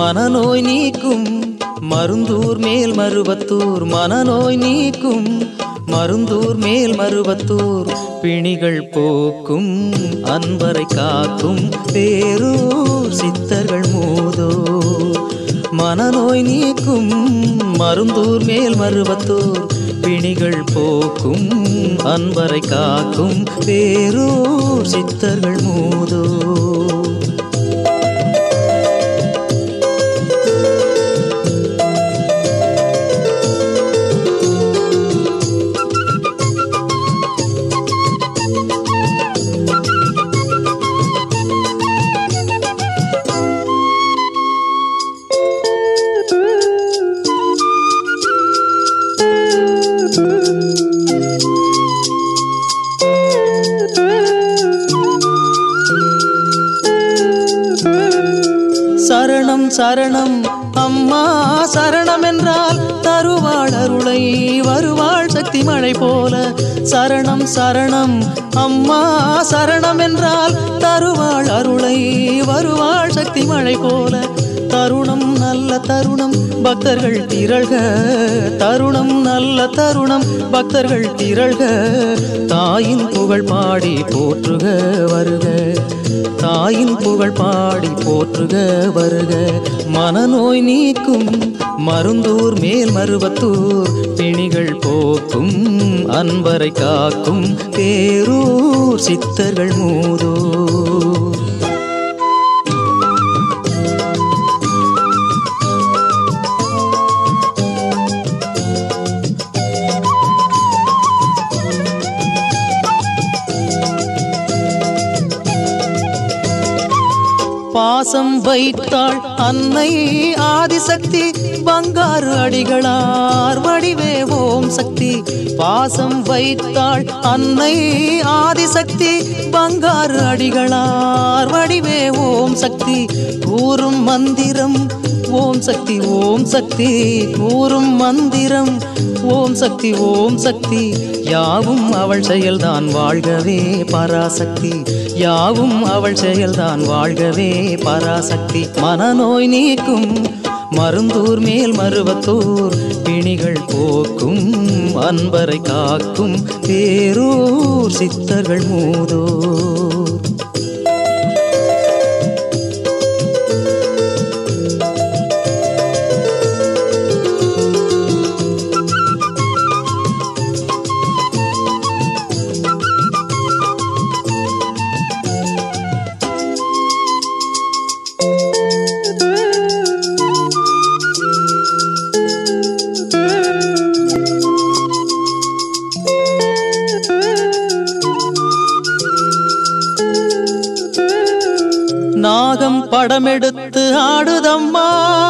மனநோய் நீக்கும் மருந்தூர் மேல் மருவத்தூர் மனநோய் நீக்கும் மருந்தூர் மேல் மருவத்தூர் பிணிகள் போக்கும் அன்பரை காக்கும் பேரூர் சித்தர்கள் மூதோ மனநோய் நீக்கும் மருந்தூர் மேல் மருவத்தூர் பிணிகள் போக்கும் அன்பரை காக்கும் பேரூர் சித்தர்கள் மூதோ சரணம் சரணம் அம்மா சரணம் என்றால் தருவாள் அருளை வருவாள் சக்தி மழை போல சரணம் சரணம் அம்மா சரணம் என்றால் தருவாள் அருளை வருவாள் சக்தி மழை போல தருணம் நல்ல தருணம் பக்தர்கள் திரள்க தருணம் நல்ல தருணம் பக்தர்கள் திரள்க தாயின் புகழ் பாடி போற்றுக வருக தாயின் புகழ் பாடி போற்றுக வருக மனநோய் நீக்கும் மருந்தூர் மேல் மருவத்தூர் பிணிகள் போக்கும் அன்பரை காக்கும் பேரூர் சித்தர்கள் மூதோ பாசம் வைத்தாள் அன்னை ஆதிசக்தி பங்காரு அடிகளார் வடிவே ஓம் சக்தி பாசம் வைத்தாள் அன்னை ஆதிசக்தி பங்காரு அடிகளார் வடிவே ஓம் சக்தி கூறும் மந்திரம் ஓம் சக்தி ஓம் சக்தி கூறும் மந்திரம் ஓம் சக்தி ஓம் சக்தி யாவும் அவள் செயல்தான் வாழ்கவே பராசக்தி யாவும் அவள் செயல்தான் வாழ்கவே பராசக்தி மனநோய் நீக்கும் மருந்தூர் மேல் மருவத்தூர் பிணிகள் போக்கும் அன்பரை காக்கும் பேரூர் சித்தர்கள் மூதோர் நாகம் படமெடுத்து ஆடுதம்மா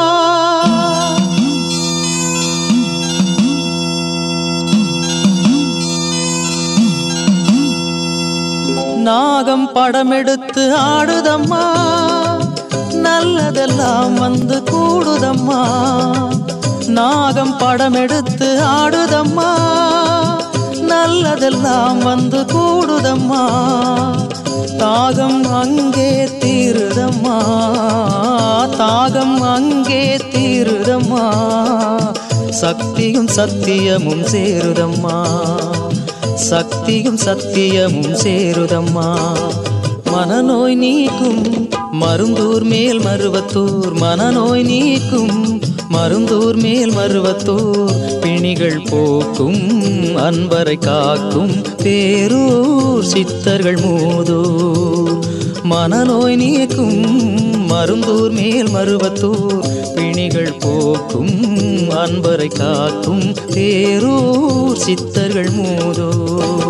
நாகம் படமெடுத்து ஆடுதம்மா நல்லதெல்லாம் வந்து கூடுதம்மா நாகம் படமெடுத்து ஆடுதம்மா நல்லதெல்லாம் வந்து கூடுதம்மா தாகம் அங்கே தீருதம்மா தாகம் அங்கே தீருதம்மா சக்தியும் சத்தியமும் சேருதம்மா சக்தியும் சத்தியமும் சேருதம்மா மனநோய் நீக்கும் மருந்தூர் மேல் மருவத்தூர் மனநோய் நீக்கும் மருந்தூர் மேல் மருவத்தூர் பிணிகள் போக்கும் அன்பரை காக்கும் பேரூர் சித்தர்கள் மூதூர் மனநோய் நீக்கும் மருந்தூர் மேல் மருவத்தூர் பிணிகள் போக்கும் அன்பரை காக்கும் பேரூர் சித்தர்கள் மூதோ